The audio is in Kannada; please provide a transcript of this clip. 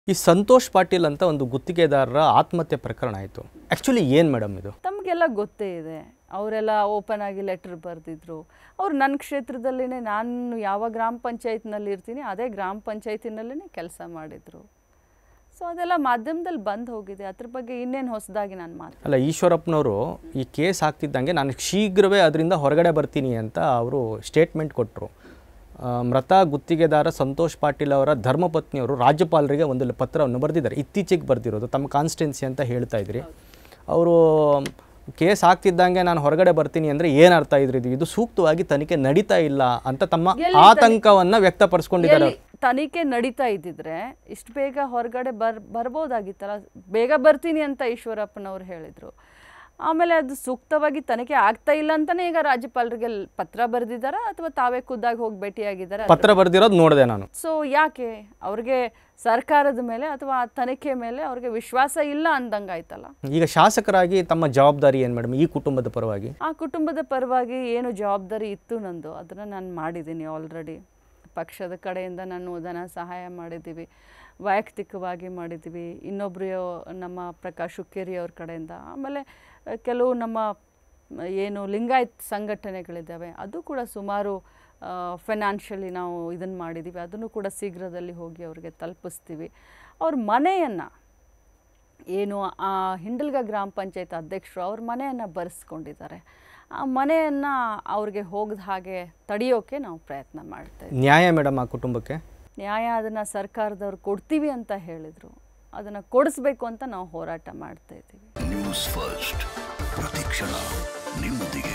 ಈ ಸಂತೋಷ್ ಪಾಟೀಲ್ ಅಂತ ಒಂದು ಗುತ್ತಿಗೆದಾರರ ಆತ್ಮಹತ್ಯೆ ಪ್ರಕರಣ ಆಯಿತು ಆ್ಯಕ್ಚುಲಿ ಏನು ಮೇಡಮ್ ಇದು ತಮಗೆಲ್ಲ ಗೊತ್ತೇ ಇದೆ ಅವರೆಲ್ಲ ಓಪನ್ ಆಗಿ ಲೆಟ್ರ್ ಬರೆದಿದ್ರು ಅವ್ರು ನನ್ನ ಕ್ಷೇತ್ರದಲ್ಲಿನೇ ನಾನು ಯಾವ ಗ್ರಾಮ ಪಂಚಾಯತ್ನಲ್ಲಿ ಇರ್ತೀನಿ ಅದೇ ಗ್ರಾಮ ಪಂಚಾಯತಿನಲ್ಲೇ ಕೆಲಸ ಮಾಡಿದರು ಸೊ ಅದೆಲ್ಲ ಮಾಧ್ಯಮದಲ್ಲಿ ಬಂದು ಹೋಗಿದೆ ಅದ್ರ ಬಗ್ಗೆ ಇನ್ನೇನು ಹೊಸದಾಗಿ ನಾನು ಮಾತು ಅಲ್ಲ ಈಶ್ವರಪ್ಪನವರು ಈ ಕೇಸ್ ಆಗ್ತಿದ್ದಂಗೆ ನಾನು ಶೀಘ್ರವೇ ಅದರಿಂದ ಹೊರಗಡೆ ಬರ್ತೀನಿ ಅಂತ ಅವರು ಸ್ಟೇಟ್ಮೆಂಟ್ ಕೊಟ್ಟರು ಮೃತ ಗುತ್ತಿಗೆದಾರ ಸಂತೋಷ್ ಪಾಟೀಲ್ ಅವರ ಧರ್ಮಪತ್ನಿಯವರು ರಾಜ್ಯಪಾಲರಿಗೆ ಒಂದು ಪತ್ರವನ್ನು ಬರೆದಿದ್ದಾರೆ ಇತ್ತೀಚೆಗೆ ಬರೆದಿರೋದು ತಮ್ಮ ಕಾನ್ಸ್ಟಿಟ್ಯೆನ್ಸಿ ಅಂತ ಹೇಳ್ತಾ ಇದ್ರಿ ಅವರು ಕೇಸ್ ಆಗ್ತಿದ್ದಂಗೆ ನಾನು ಹೊರಗಡೆ ಬರ್ತೀನಿ ಅಂದರೆ ಏನು ಅರ್ಥ ಇದ್ರಿ ಇದು ಇದು ಸೂಕ್ತವಾಗಿ ತನಿಖೆ ನಡೀತಾ ಇಲ್ಲ ಅಂತ ತಮ್ಮ ಆತಂಕವನ್ನು ವ್ಯಕ್ತಪಡಿಸ್ಕೊಂಡಿದ್ದಾರೆ ಎಲ್ಲಿ ತನಿಖೆ ನಡೀತಾ ಇದ್ದಿದ್ರೆ ಇಷ್ಟು ಬೇಗ ಹೊರಗಡೆ ಬರ್ ಬರ್ಬೋದಾಗಿತ್ತಲ್ಲ ಬೇಗ ಬರ್ತೀನಿ ಅಂತ ಈಶ್ವರಪ್ಪನವ್ರು ಹೇಳಿದರು ಆಮೇಲೆ ಅದು ಸೂಕ್ತವಾಗಿ ತನಿಖೆ ಆಗ್ತಾ ಇಲ್ಲ ಅಂತಲೇ ಈಗ ರಾಜ್ಯಪಾಲರಿಗೆ ಲ್- ಪತ್ರ ಬರೆದಿದ್ದಾರಾ ಅಥವಾ ತಾವೇ ಖುದ್ದಾಗಿ ಹೋಗಿ ಭೇಟಿಯಾಗಿದ್ದಾರಾ ಪತ್ರ ಬರೆದಿರೋದು ನೋಡಿದೆ ನಾನು ಸೊ ಯಾಕೆ ಅವ್ರಿಗೆ ಸರ್ಕಾರದ ಮೇಲೆ ಅಥವಾ ಆ ತನಿಖೆ ಮೇಲೆ ಅವ್ರಿಗೆ ವಿಶ್ವಾಸ ಇಲ್ಲ ಅಂದಂಗಾಯ್ತಲ್ಲ ಈಗ ಶಾಸಕರಾಗಿ ತಮ್ಮ ಜವಾಬ್ದಾರಿ ಏನು ಮೇಡಮ್ ಈ ಕುಟುಂಬದ ಪರವಾಗಿ ಆ ಕುಟುಂಬದ ಪರವಾಗಿ ಏನು ಜವಾಬ್ದಾರಿ ಇತ್ತು ನಂದು ಅದನ್ನು ನಾನು ಮಾಡಿದ್ದೀನಿ ಆಲ್ರೆಡಿ ಪಕ್ಷದ ಕಡೆಯಿಂದ ನಾನು ಧನ ಸಹಾಯ ಮಾಡಿದ್ದೀವಿ ವೈಯಕ್ತಿಕವಾಗಿ ಮಾಡಿದ್ದೀವಿ ಇನ್ನೊಬ್ಬರು ನಮ್ಮ ಪ್ರಕಾಶ್ ಹುಕ್ಕೇರಿ ಅವ್ರ ಕಡೆಯಿಂದ ಆಮೇಲೆ ಆ, ಕೆಲವು ನಮ್ಮ ಮ, ಏನು ಲಿಂಗಾಯತ್ ಸಂಘಟನೆಗಳಿದ್ದಾವೆ ಅದು ಕೂಡ ಸುಮಾರು ಫೈನಾನ್ಷಿಯಲಿ ನಾವು ಇದನ್ನು ಮಾಡಿದ್ದೀವಿ ಅದನ್ನು ಕೂಡ ಶೀಘ್ರದಲ್ಲಿ ಹೋಗಿ ಅವ್ರಿಗೆ ತಲುಪಿಸ್ತೀವಿ ಅವ್ರ ಮನೆಯನ್ನು ಏನು ಆ ಹಿಂಡಲ್ಗ ಗ್ರಾಮ ಪಂಚಾಯತ್ ಅಧ್ಯಕ್ಷರು ಅವ್ರ ಮನೆಯನ್ನು ಬರೆಸ್ಕೊಂಡಿದ್ದಾರೆ ಆ ಮನೆಯನ್ನು ಅವ್ರಿಗೆ ಹೋಗದ ಹಾಗೆ ತಡೆಯೋಕೆ ನಾವು ಪ್ರಯತ್ನ ಮಾಡ್ತಾ ಇದ್ದೀವಿ ನ್ಯಾಯ ಮೇಡಮ್ ಆ ಕುಟುಂಬಕ್ಕೆ ನ್ಯಾಯ ಅದನ್ನು ಸರ್ಕಾರದವ್ರು ಕೊಡ್ತೀವಿ ಅಂತ ಹೇಳಿದರು ಅದನ್ನು ಕೊಡಿಸ್ಬೇಕು ಅಂತ ನಾವು ಹೋರಾಟ ಮಾಡ್ತಾ ಇದ್ದೀವಿ ನ್ಯೂಸ್ ಫಸ್ಟ್ ಪ್ರತಿಕ್ಷಣ ನಿಮ್ಮೊಂದಿಗೆ